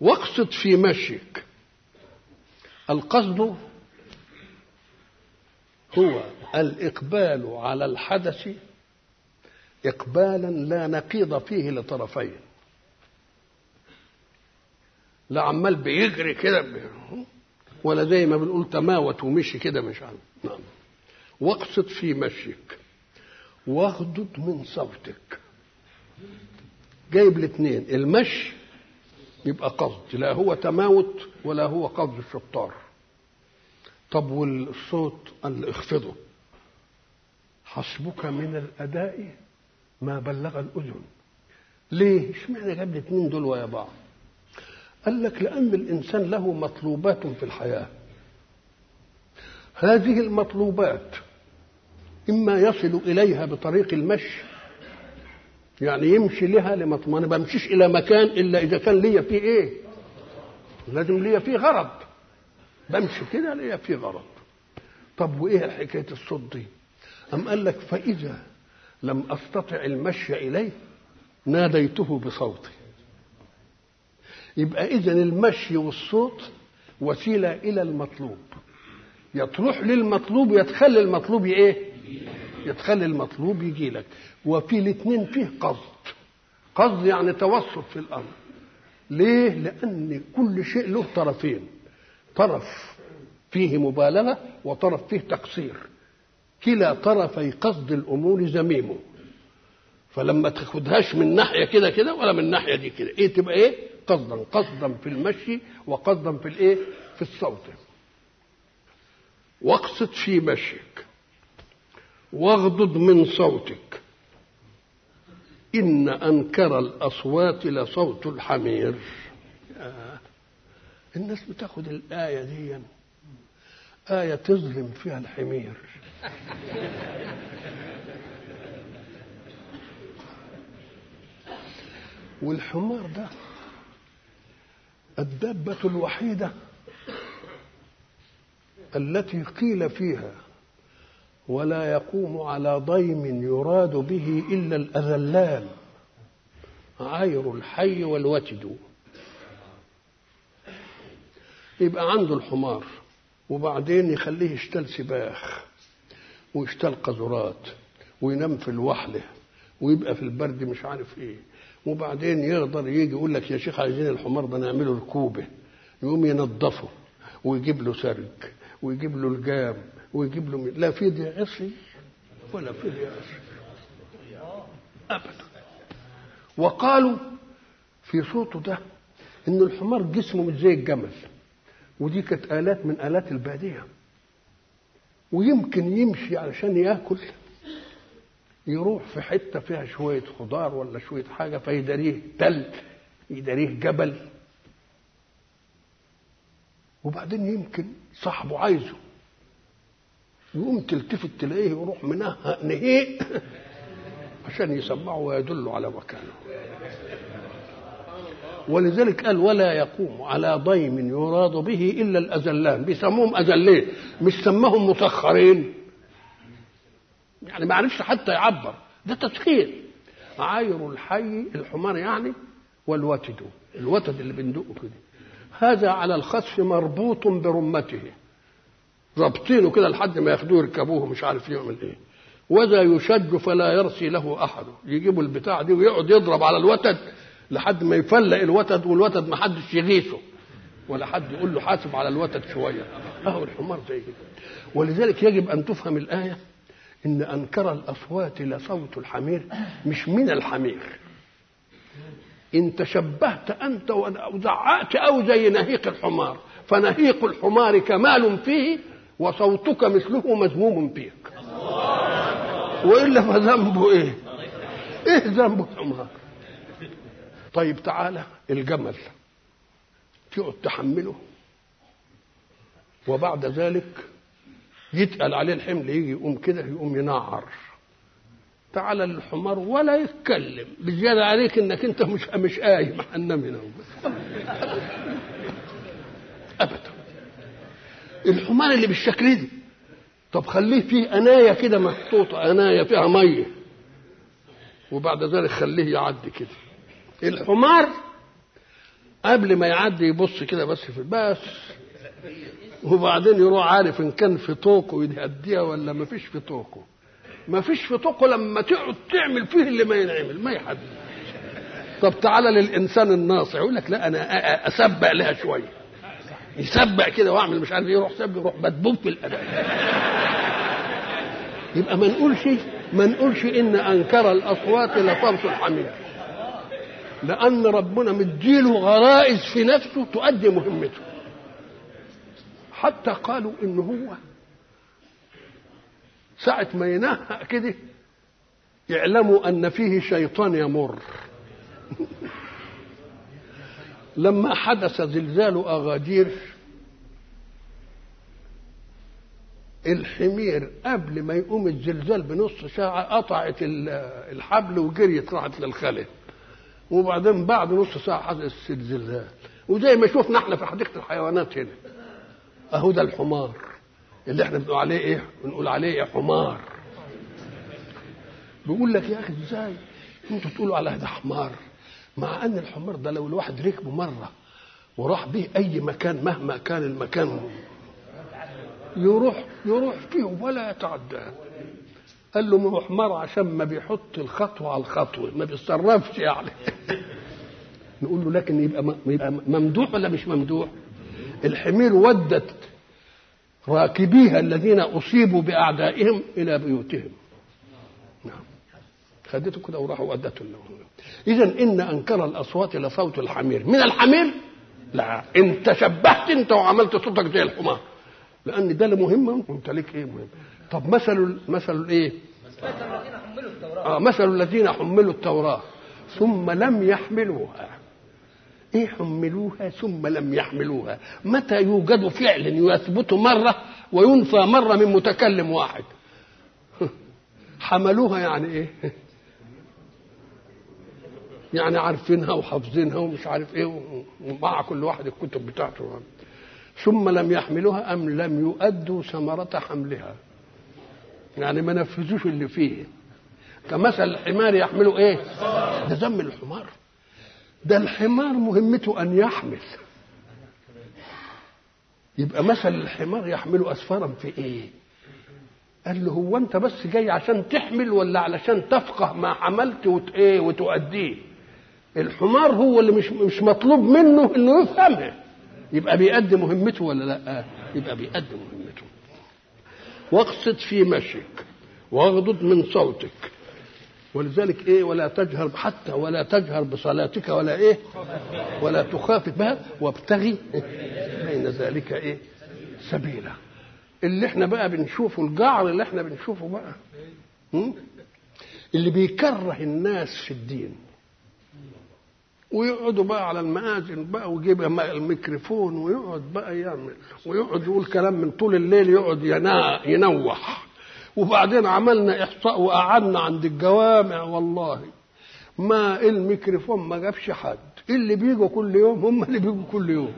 واقصد في مشيك القصد هو الإقبال على الحدث إقبالا لا نقيض فيه لطرفين لا عمال بيجري كده ولا زي ما بنقول تماوت ومشي كده مش عارف نعم واقصد في مشيك واغضض من صوتك جايب الاثنين المشي يبقى قصد لا هو تماوت ولا هو قصد الشطار طب والصوت قال اخفضه حسبك من الاداء ما بلغ الاذن ليه اشمعنى جاب الاثنين دول ويا بعض قال لك لان الانسان له مطلوبات في الحياه هذه المطلوبات اما يصل اليها بطريق المشي يعني يمشي لها لما ما بمشيش الى مكان الا اذا كان ليا فيه ايه لازم ليا فيه غرض بمشي كده ليا فيه غرض طب وايه حكايه الصوت دي ام قال لك فاذا لم استطع المشي اليه ناديته بصوتي يبقى اذا المشي والصوت وسيله الى المطلوب يتروح للمطلوب يتخلي المطلوب ايه يتخلي المطلوب يجي لك وفي الاثنين فيه قصد قصد يعني توسط في الامر ليه لان كل شيء له طرفين طرف فيه مبالغه وطرف فيه تقصير كلا طرفي قصد الامور ذميم فلما تاخدهاش من ناحيه كده كده ولا من ناحيه دي كده ايه تبقى ايه قصدا قصدا في المشي وقصدا في الايه في الصوت واقصد في مشيك واغضض من صوتك إن أنكر الأصوات لصوت الحمير آه. الناس بتاخد الآية دي آية تظلم فيها الحمير والحمار ده الدابة الوحيدة التي قيل فيها ولا يقوم على ضيم يراد به إلا الأذلان عير الحي والوتد يبقى عنده الحمار وبعدين يخليه يشتل سباخ ويشتل قذرات وينام في الوحله ويبقى في البرد مش عارف ايه وبعدين يقدر يجي يقول لك يا شيخ عايزين الحمار ده نعمله ركوبه يقوم ينظفه ويجيب له سرج ويجيب له الجام ويجيب له لا في دي عصي ولا في دي عصي ابدا وقالوا في صوته ده ان الحمار جسمه مش زي الجمل ودي كانت الات من الات الباديه ويمكن يمشي علشان ياكل يروح في حته فيها شويه خضار ولا شويه حاجه فيداريه تل يداريه جبل وبعدين يمكن صاحبه عايزه يقوم تلتفت تلاقيه يروح منهق نهيق عشان يسمعه ويدله على مكانه ولذلك قال ولا يقوم على ضيم يراد به الا الاذلان بيسموهم اذلين مش سماهم مسخرين يعني ما عرفش حتى يعبر ده تسخير عاير الحي الحمار يعني والوتد الوتد اللي بندقه كده هذا على الخسف مربوط برمته رابطينه كده لحد ما ياخدوه يركبوه مش عارف يعمل ايه وذا يشج فلا يرسي له احد يجيبوا البتاع دي ويقعد يضرب على الوتد لحد ما يفلق الوتد والوتد ما حدش يغيثه ولا حد يقول له حاسب على الوتد شويه اهو الحمار زي كده ولذلك يجب ان تفهم الايه ان انكر الاصوات لصوت الحمير مش من الحمير ان تشبهت انت وزعقت او زي نهيق الحمار فنهيق الحمار كمال فيه وصوتك مثله مذموم فيك والا فذنبه ايه ايه ذنب الحمار طيب تعالى الجمل تقعد تحمله وبعد ذلك يتقل عليه الحمل يجي يقوم كده يقوم ينعر تعالى الحمار ولا يتكلم بزيادة عليك انك انت مش مش قايم هننام هنا ابدا الحمار اللي بالشكل دي طب خليه فيه انايه كده محطوطه انايه فيها ميه وبعد ذلك خليه يعدي كده الحمار قبل ما يعدي يبص كده بس في بس وبعدين يروح عارف ان كان في طوقه يهديها ولا ما فيش في طوقه ما فيش في طوقه لما تقعد تعمل فيه اللي ما ينعمل ما يحد طب تعالى للانسان الناصع يقول لك لا انا اسبق لها شويه يسبق كده واعمل مش عارف ايه يروح سبق يروح مدبوب في الاداء يبقى ما نقولش ما نقولش ان انكر الاصوات لصوت الحمير لان ربنا مديله غرائز في نفسه تؤدي مهمته حتى قالوا ان هو ساعة ما ينهق كده يعلموا ان فيه شيطان يمر لما حدث زلزال اغادير الحمير قبل ما يقوم الزلزال بنص ساعة قطعت الحبل وجريت راحت للخلق وبعدين بعد نص ساعة حدث الزلزال وزي ما شفنا احنا في حديقة الحيوانات هنا اهو ده الحمار اللي احنا بنقول عليه ايه؟ بنقول عليه إيه حمار بيقول لك يا اخي ازاي انتوا تقولوا على ده حمار مع ان الحمار ده لو الواحد ركبه مره وراح به اي مكان مهما كان المكان يروح يروح فيه ولا يتعداه قال له ما هو حمار عشان ما بيحط الخطوه على الخطوه ما بيتصرفش يعني نقول له لكن يبقى يبقى ممدوح ولا مش ممدوح الحمير ودت راكبيها الذين اصيبوا باعدائهم الى بيوتهم نعم خدته كده وراحوا ودته له اذا ان انكر الاصوات لصوت الحمير من الحمير لا انت شبهت انت وعملت صوتك زي الحمار لان ده اللي مهم وانت ليك ايه مهم طب مثل مثل ايه آه مثل الذين حملوا التوراه ثم لم يحملوها ايه حملوها ثم لم يحملوها متى يوجد فعل يثبت مره وينفى مره من متكلم واحد حملوها يعني ايه يعني عارفينها وحافظينها ومش عارف ايه ومع كل واحد الكتب بتاعته ثم لم يحملوها ام لم يؤدوا ثمره حملها يعني ما نفذوش اللي فيه كمثل الحمار يحملوا ايه ده ذم الحمار ده الحمار مهمته ان يحمل يبقى مثل الحمار يحمل اسفارا في ايه قال له هو انت بس جاي عشان تحمل ولا علشان تفقه ما حملت وت ايه وتؤديه الحمار هو اللي مش مش مطلوب منه انه يفهمها يبقى بيأدي مهمته ولا لا يبقى بيأدي مهمته واقصد في مشيك واغضض من صوتك ولذلك ايه ولا تجهر حتى ولا تجهر بصلاتك ولا ايه ولا تخافت بها وابتغي بين ذلك ايه سبيلا اللي احنا بقى بنشوفه الجعر اللي احنا بنشوفه بقى م? اللي بيكره الناس في الدين ويقعدوا بقى على المآذن بقى ويجيب الميكروفون ويقعد بقى يعمل ويقعد يقول كلام من طول الليل يقعد ينا ينوح وبعدين عملنا احصاء وقعدنا عند الجوامع والله ما الميكروفون ما جابش حد اللي بيجوا كل يوم هم اللي بيجوا كل يوم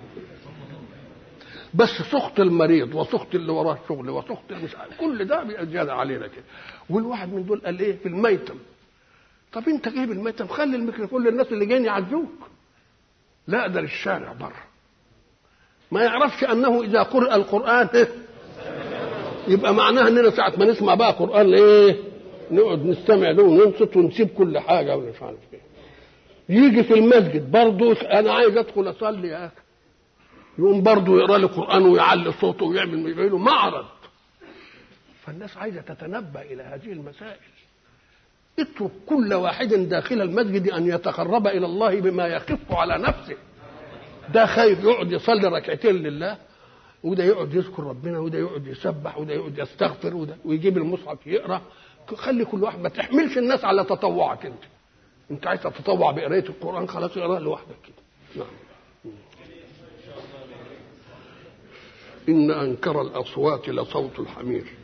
بس سخط المريض وسخط اللي وراه شغل وسخط مش عارف كل ده زياده علينا كده والواحد من دول قال ايه في الميتم طب انت جايب الميتم خلي الميكروفون للناس اللي جايين يعزوك لا ده للشارع بره ما يعرفش انه اذا قرأ القران إيه؟ يبقى معناها اننا ساعه ما نسمع بقى قران ايه نقعد نستمع له وننصت ونسيب كل حاجه ولا مش عارف ايه يجي في المسجد برضه انا عايز ادخل اصلي يا اخي يقوم برضه يقرا لي قران ويعلي صوته ويعمل يبقى له معرض فالناس عايزه تتنبه الى هذه المسائل اترك كل واحد داخل المسجد ان يتقرب الى الله بما يخف على نفسه ده خايف يقعد يصلي ركعتين لله وده يقعد يذكر ربنا وده يقعد يسبح وده يقعد يستغفر وده ويجيب المصحف يقرا خلي كل واحد ما تحملش الناس على تطوعك انت انت عايز تتطوع بقرايه القران خلاص اقراه لوحدك كده نعم ان انكر الاصوات لصوت الحمير